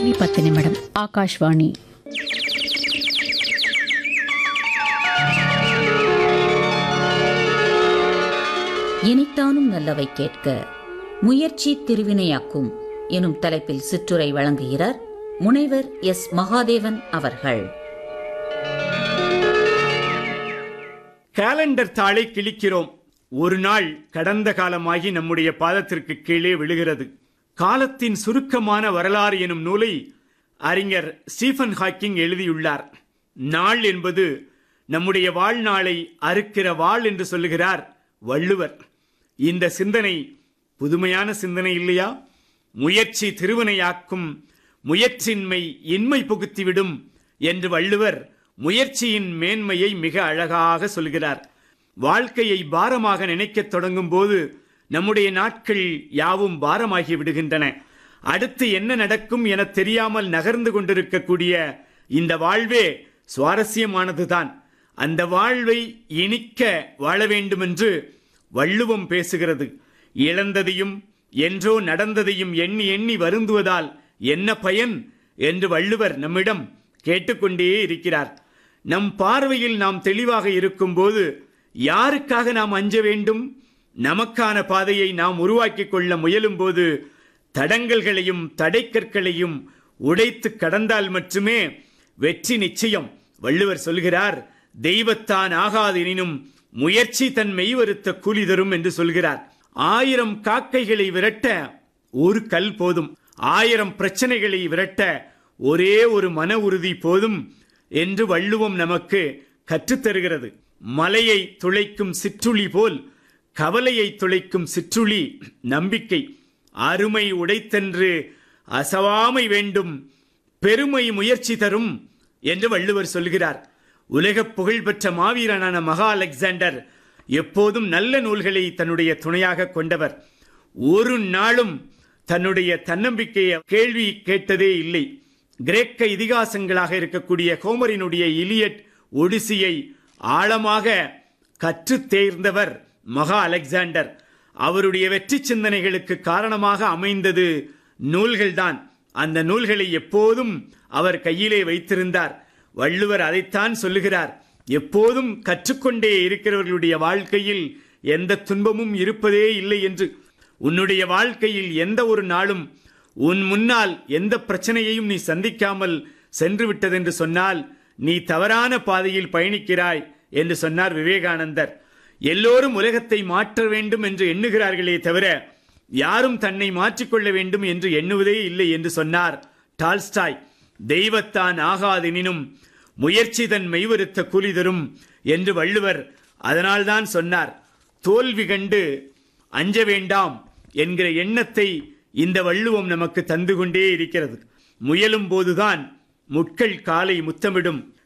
மணி பத்து நிமிடம் ஆகாஷ்வாணி இனித்தானும் நல்லவை கேட்க முயற்சி திருவினையாக்கும் எனும் தலைப்பில் சிற்றுரை வழங்குகிறார் முனைவர் எஸ் மகாதேவன் அவர்கள் காலண்டர் தாளை கிழிக்கிறோம் ஒரு நாள் கடந்த காலமாகி நம்முடைய பாதத்திற்கு கீழே விழுகிறது காலத்தின் சுருக்கமான வரலாறு எனும் நூலை அறிஞர் ஸ்டீஃபன் ஹாக்கிங் எழுதியுள்ளார் நாள் என்பது நம்முடைய வாழ்நாளை அறுக்கிற வாழ் என்று சொல்லுகிறார் வள்ளுவர் இந்த சிந்தனை புதுமையான சிந்தனை இல்லையா முயற்சி திருவினையாக்கும் முயற்சின்மை இன்மை புகுத்திவிடும் என்று வள்ளுவர் முயற்சியின் மேன்மையை மிக அழகாக சொல்கிறார் வாழ்க்கையை பாரமாக நினைக்கத் தொடங்கும் போது நம்முடைய நாட்கள் யாவும் பாரமாகி விடுகின்றன அடுத்து என்ன நடக்கும் என தெரியாமல் நகர்ந்து கொண்டிருக்கக்கூடிய இந்த வாழ்வே சுவாரஸ்யமானதுதான் அந்த வாழ்வை இனிக்க வாழ வேண்டுமென்று வள்ளுவம் பேசுகிறது இழந்ததையும் என்றோ நடந்ததையும் எண்ணி எண்ணி வருந்துவதால் என்ன பயன் என்று வள்ளுவர் நம்மிடம் கேட்டுக்கொண்டே இருக்கிறார் நம் பார்வையில் நாம் தெளிவாக இருக்கும்போது யாருக்காக நாம் அஞ்ச வேண்டும் நமக்கான பாதையை நாம் உருவாக்கிக் கொள்ள முயலும் போது தடங்கல்களையும் தடைக்கற்களையும் உடைத்து கடந்தால் மட்டுமே வெற்றி நிச்சயம் வள்ளுவர் சொல்கிறார் தெய்வத்தான் ஆகாதெனினும் முயற்சி தன் மெய்வருத்த கூலி தரும் என்று சொல்கிறார் ஆயிரம் காக்கைகளை விரட்ட ஒரு கல் போதும் ஆயிரம் பிரச்சனைகளை விரட்ட ஒரே ஒரு மன உறுதி போதும் என்று வள்ளுவம் நமக்கு கற்றுத்தருகிறது மலையை துளைக்கும் சிற்றுளி போல் கவலையை துளைக்கும் சிற்றுளி நம்பிக்கை அருமை உடைத்தென்று அசவாமை வேண்டும் பெருமை முயற்சி தரும் என்று வள்ளுவர் சொல்கிறார் உலக புகழ்பெற்ற மாவீரனான மகா அலெக்சாண்டர் எப்போதும் நல்ல நூல்களை தன்னுடைய துணையாக கொண்டவர் ஒரு நாளும் தன்னுடைய தன்னம்பிக்கையை கேள்வி கேட்டதே இல்லை கிரேக்க இதிகாசங்களாக இருக்கக்கூடிய ஹோமரினுடைய இலியட் ஒடிசியை ஆழமாக கற்றுத் தேர்ந்தவர் மகா அலெக்சாண்டர் அவருடைய வெற்றி சிந்தனைகளுக்கு காரணமாக அமைந்தது நூல்கள்தான் அந்த நூல்களை எப்போதும் அவர் கையிலே வைத்திருந்தார் வள்ளுவர் அதைத்தான் சொல்லுகிறார் எப்போதும் கற்றுக்கொண்டே இருக்கிறவர்களுடைய வாழ்க்கையில் எந்த துன்பமும் இருப்பதே இல்லை என்று உன்னுடைய வாழ்க்கையில் எந்த ஒரு நாளும் உன் முன்னால் எந்த பிரச்சனையையும் நீ சந்திக்காமல் சென்று விட்டதென்று சொன்னால் நீ தவறான பாதையில் பயணிக்கிறாய் என்று சொன்னார் விவேகானந்தர் எல்லோரும் உலகத்தை மாற்ற வேண்டும் என்று எண்ணுகிறார்களே தவிர யாரும் தன்னை மாற்றிக்கொள்ள வேண்டும் என்று எண்ணுவதே இல்லை என்று சொன்னார் டால்ஸ்டாய் தெய்வத்தான் ஆகாதெனினும் முயற்சி தன் மெய்வருத்த கூலி தரும் என்று வள்ளுவர் அதனால்தான் சொன்னார் தோல்வி கண்டு அஞ்ச வேண்டாம் என்கிற எண்ணத்தை இந்த வள்ளுவம் நமக்கு தந்து கொண்டே இருக்கிறது முயலும் போதுதான் முட்கள் காலை முத்தமிடும்